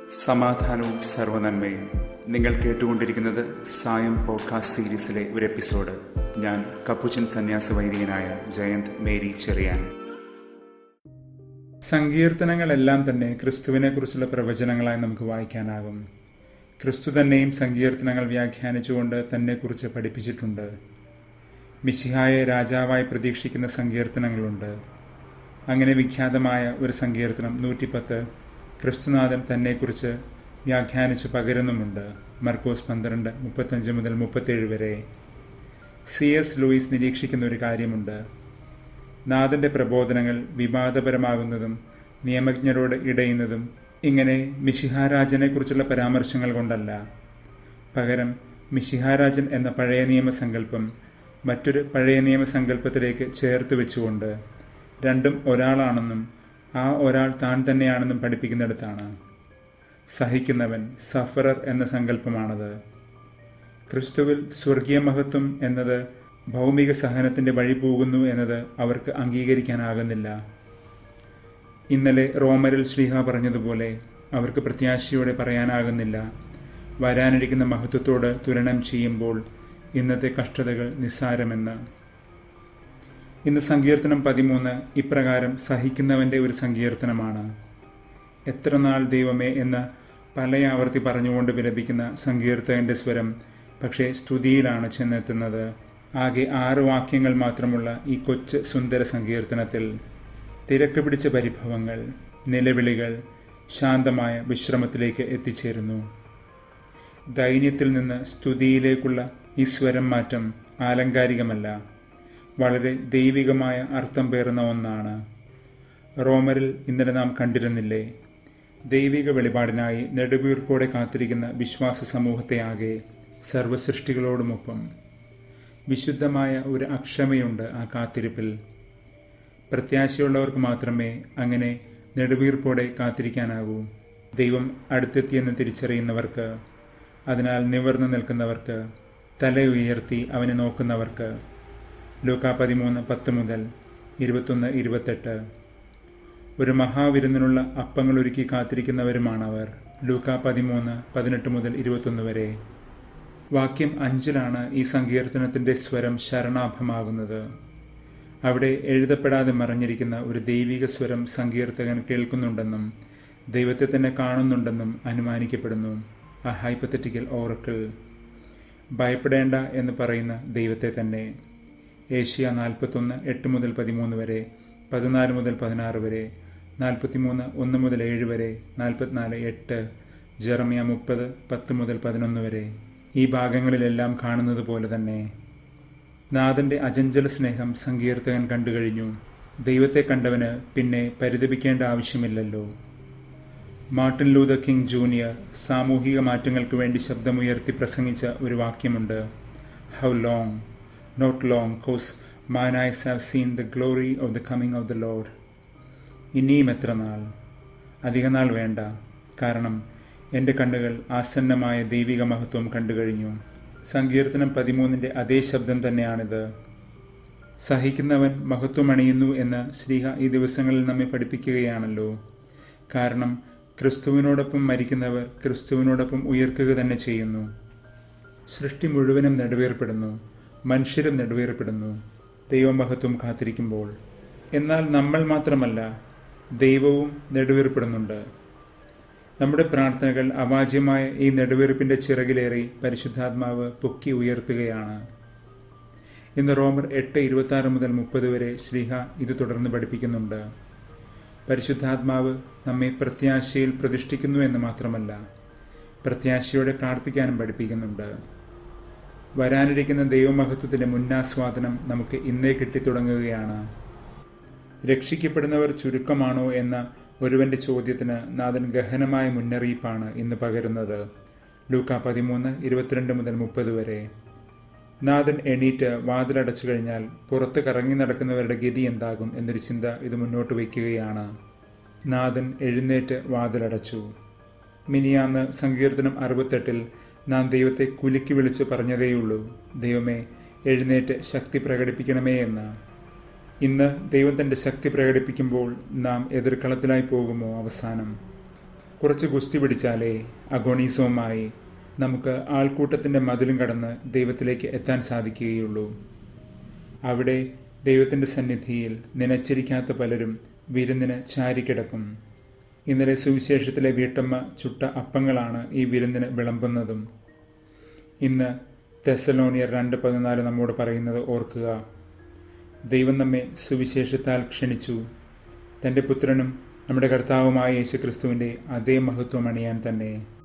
സമാധാനവും സർവനന്മയും നിങ്ങൾ കേട്ടുകൊണ്ടിരിക്കുന്നത് സായം പോഡ്കാസ്റ്റ് സീരീസിലെ ഒരു എപ്പിസോഡ് ഞാൻ കപ്പുച്ചൻ സന്യാസ വൈദികനായ ജയന്ത് മേരി ചെറിയാൻ സങ്കീർത്തനങ്ങളെല്ലാം തന്നെ ക്രിസ്തുവിനെ കുറിച്ചുള്ള പ്രവചനങ്ങളായി നമുക്ക് വായിക്കാനാകും ക്രിസ്തു തന്നെയും സങ്കീർത്തനങ്ങൾ വ്യാഖ്യാനിച്ചുകൊണ്ട് തന്നെക്കുറിച്ച് പഠിപ്പിച്ചിട്ടുണ്ട് മിശിഹായെ രാജാവായി പ്രതീക്ഷിക്കുന്ന സങ്കീർത്തനങ്ങളുണ്ട് അങ്ങനെ വിഖ്യാതമായ ഒരു സങ്കീർത്തനം നൂറ്റിപ്പത്ത് ക്രിസ്തുനാഥൻ തന്നെക്കുറിച്ച് വ്യാഖ്യാനിച്ചു പകരുന്നുമുണ്ട് മർക്കോസ് പന്ത്രണ്ട് മുപ്പത്തഞ്ച് മുതൽ മുപ്പത്തേഴ് വരെ സി എസ് ലൂയിസ് നിരീക്ഷിക്കുന്ന ഒരു കാര്യമുണ്ട് നാഥന്റെ പ്രബോധനങ്ങൾ വിവാദപരമാകുന്നതും നിയമജ്ഞരോട് ഇടയുന്നതും ഇങ്ങനെ മിശിഹാരാജനെ കുറിച്ചുള്ള പരാമർശങ്ങൾ കൊണ്ടല്ല പകരം മിശിഹാരാജൻ എന്ന പഴയ നിയമസങ്കല്പം മറ്റൊരു പഴയ നിയമസങ്കല്പത്തിലേക്ക് ചേർത്ത് വെച്ചുകൊണ്ട് രണ്ടും ഒരാളാണെന്നും ആ ഒരാൾ താൻ തന്നെയാണെന്നും പഠിപ്പിക്കുന്നിടത്താണ് സഹിക്കുന്നവൻ സഫറർ എന്ന സങ്കല്പമാണത് ക്രിസ്തുവിൽ സ്വർഗീയ മഹത്വം എന്നത് ഭൗമിക സഹനത്തിന്റെ വഴി പോകുന്നു എന്നത് അവർക്ക് അംഗീകരിക്കാനാകുന്നില്ല ഇന്നലെ റോമരിൽ ശ്രീഹ പറഞ്ഞതുപോലെ അവർക്ക് പ്രത്യാശയോടെ പറയാനാകുന്നില്ല വരാനിരിക്കുന്ന മഹത്വത്തോട് തുലനം ചെയ്യുമ്പോൾ ഇന്നത്തെ കഷ്ടതകൾ നിസ്സാരമെന്ന് ഇന്ന് സങ്കീർത്തനം പതിമൂന്ന് ഇപ്രകാരം സഹിക്കുന്നവന്റെ ഒരു സങ്കീർത്തനമാണ് എത്ര നാൾ ദൈവമേ എന്ന് പലയാവർത്തി പറഞ്ഞുകൊണ്ട് വിലപിക്കുന്ന സങ്കീർത്തകന്റെ സ്വരം പക്ഷേ സ്തുതിയിലാണ് ചെന്നെത്തുന്നത് ആകെ ആറ് വാക്യങ്ങൾ മാത്രമുള്ള ഈ കൊച്ചു സുന്ദര സങ്കീർത്തനത്തിൽ തിരക്ക് പിടിച്ച പരിഭവങ്ങൾ നിലവിളികൾ ശാന്തമായ വിശ്രമത്തിലേക്ക് എത്തിച്ചേരുന്നു ദൈന്യത്തിൽ നിന്ന് സ്തുതിയിലേക്കുള്ള ഈ സ്വരം മാറ്റം ആലങ്കാരികമല്ല വളരെ ദൈവികമായ അർത്ഥം പേറുന്ന ഒന്നാണ് റോമറിൽ ഇന്നലെ നാം കണ്ടിരുന്നില്ലേ ദൈവിക വെളിപാടിനായി നെടുവീർപ്പോടെ കാത്തിരിക്കുന്ന വിശ്വാസ സമൂഹത്തെ ആകെ സർവസൃഷ്ടികളോടുമൊപ്പം വിശുദ്ധമായ ഒരു അക്ഷമയുണ്ട് ആ കാത്തിരിപ്പിൽ പ്രത്യാശയുള്ളവർക്ക് മാത്രമേ അങ്ങനെ നെടുവീർപ്പോടെ കാത്തിരിക്കാനാകൂ ദൈവം അടുത്തെത്തിയെന്ന് തിരിച്ചറിയുന്നവർക്ക് അതിനാൽ നിവർന്നു നിൽക്കുന്നവർക്ക് തല ഉയർത്തി അവനെ നോക്കുന്നവർക്ക് ലൂക്ക പതിമൂന്ന് പത്ത് മുതൽ ഇരുപത്തൊന്ന് ഇരുപത്തെട്ട് ഒരു മഹാവിരുന്നിനുള്ള അപ്പങ്ങൾ ഒരുക്കി കാത്തിരിക്കുന്നവരുമാണവർ ലൂക്ക പതിമൂന്ന് പതിനെട്ട് മുതൽ ഇരുപത്തൊന്ന് വരെ വാക്യം അഞ്ചിലാണ് ഈ സങ്കീർത്തനത്തിന്റെ സ്വരം ശരണാഭമാകുന്നത് അവിടെ എഴുതപ്പെടാതെ മറഞ്ഞിരിക്കുന്ന ഒരു ദൈവിക സ്വരം സങ്കീർത്തകൻ കേൾക്കുന്നുണ്ടെന്നും ദൈവത്തെ തന്നെ കാണുന്നുണ്ടെന്നും അനുമാനിക്കപ്പെടുന്നു ആ ഹൈപ്പത്തറ്റിക്കൽ ഓറക്കിൾ ഭയപ്പെടേണ്ട എന്ന് പറയുന്ന ദൈവത്തെ തന്നെ ഏഷ്യ നാൽപ്പത്തൊന്ന് എട്ട് മുതൽ പതിമൂന്ന് വരെ പതിനാല് മുതൽ പതിനാറ് വരെ നാൽപ്പത്തിമൂന്ന് ഒന്ന് മുതൽ ഏഴ് വരെ നാൽപ്പത്തിനാല് എട്ട് ജെറമിയ മുപ്പത് പത്ത് മുതൽ പതിനൊന്ന് വരെ ഈ ഭാഗങ്ങളിലെല്ലാം കാണുന്നത് പോലെ തന്നെ നാഥന്റെ അജഞ്ചല സ്നേഹം സങ്കീർത്തകൻ കണ്ടു കഴിഞ്ഞു ദൈവത്തെ കണ്ടവന് പിന്നെ പരിതപിക്കേണ്ട ആവശ്യമില്ലല്ലോ മാർട്ടിൻ ലൂതർ കിങ് ജൂനിയർ സാമൂഹിക മാറ്റങ്ങൾക്ക് വേണ്ടി ശബ്ദമുയർത്തി പ്രസംഗിച്ച ഒരു വാക്യമുണ്ട് how long not long cause mine eyes have seen the glory of the coming of the lord ഇനിയും എത്ര നാൾ അധികനാൾ വേണ്ട കാരണം എൻ്റെ കണ്ണുകൾ ആസന്നമായ ദൈവിക മഹത്വം കണ്ടുകഴിഞ്ഞു സങ്കീർത്തനം പതിമൂന്നിൻ്റെ അതേ ശബ്ദം തന്നെയാണിത് സഹിക്കുന്നവൻ മഹത്വമണിയുന്നു എന്ന് ശ്രീഹ ഈ ദിവസങ്ങളിൽ നമ്മെ പഠിപ്പിക്കുകയാണല്ലോ കാരണം ക്രിസ്തുവിനോടൊപ്പം മരിക്കുന്നവർ ക്രിസ്തുവിനോടൊപ്പം ഉയർക്കുക തന്നെ ചെയ്യുന്നു സൃഷ്ടി മുഴുവനും നെടുവേർപ്പെടുന്നു മനുഷ്യരും നെടുവേർപ്പെടുന്നു ദൈവമഹത്വം കാത്തിരിക്കുമ്പോൾ എന്നാൽ നമ്മൾ മാത്രമല്ല ദൈവവും നെടുവേർപ്പെടുന്നുണ്ട് നമ്മുടെ പ്രാർത്ഥനകൾ അവാജ്യമായ ഈ നെടുവീർപ്പിന്റെ ചിറകിലേറി പരിശുദ്ധാത്മാവ് പൊക്കി ഉയർത്തുകയാണ് ഇന്ന് റോമർ എട്ട് ഇരുപത്തി ആറ് മുതൽ മുപ്പത് വരെ ശ്രീഹ ഇത് തുടർന്ന് പഠിപ്പിക്കുന്നുണ്ട് പരിശുദ്ധാത്മാവ് നമ്മെ പ്രത്യാശയിൽ പ്രതിഷ്ഠിക്കുന്നു എന്ന് മാത്രമല്ല പ്രത്യാശയോടെ പ്രാർത്ഥിക്കാനും പഠിപ്പിക്കുന്നുണ്ട് വരാനിരിക്കുന്ന ദൈവമഹത്വത്തിന്റെ മുന്നാസ്വാദനം നമുക്ക് ഇന്നേ കിട്ടിത്തുടങ്ങുകയാണ് രക്ഷിക്കപ്പെടുന്നവർ ചുരുക്കമാണോ എന്ന ഒരുവന്റെ ചോദ്യത്തിന് നാഥൻ ഗഹനമായ മുന്നറിയിപ്പാണ് ഇന്ന് പകരുന്നത് ലൂക്ക പതിമൂന്ന് ഇരുപത്തിരണ്ട് മുതൽ മുപ്പത് വരെ നാഥൻ എണീറ്റ് വാതിലടച്ചു കഴിഞ്ഞാൽ പുറത്ത് കറങ്ങി നടക്കുന്നവരുടെ ഗതി എന്താകും എന്നൊരു ചിന്ത ഇത് മുന്നോട്ട് വയ്ക്കുകയാണ് നാഥൻ എഴുന്നേറ്റ് വാതിലടച്ചു മിനിയാന്ന് സങ്കീർത്തനം അറുപത്തെട്ടിൽ നാം ദൈവത്തെ കുലുക്കി വിളിച്ച് പറഞ്ഞതേയുള്ളൂ ദൈവമേ എഴുന്നേറ്റ് ശക്തി പ്രകടിപ്പിക്കണമേ എന്ന് ഇന്ന് ദൈവം തന്റെ ശക്തി പ്രകടിപ്പിക്കുമ്പോൾ നാം എതിർക്കളത്തിലായി പോകുമോ അവസാനം കുറച്ച് ഗുസ്തി പിടിച്ചാലേ അഗോണീസവുമായി നമുക്ക് ആൾക്കൂട്ടത്തിന്റെ മതിലും കടന്ന് ദൈവത്തിലേക്ക് എത്താൻ സാധിക്കുകയുള്ളൂ അവിടെ ദൈവത്തിന്റെ സന്നിധിയിൽ നനച്ചിരിക്കാത്ത പലരും വിരുന്നിന് ചാരിക്കിടക്കും ഇന്നലെ സുവിശേഷത്തിലെ വീട്ടമ്മ ചുട്ട അപ്പങ്ങളാണ് ഈ വിരുന്നിന് വിളമ്പുന്നതും ഇന്ന് തെസലോണിയർ രണ്ട് പതിനാല് നമ്മോട് പറയുന്നത് ഓർക്കുക ദൈവം നമ്മെ സുവിശേഷത്താൽ ക്ഷണിച്ചു തന്റെ പുത്രനും നമ്മുടെ കർത്താവുമായ യേശുക്രിസ്തുവിന്റെ അതേ മഹത്വം അണിയാൻ തന്നെ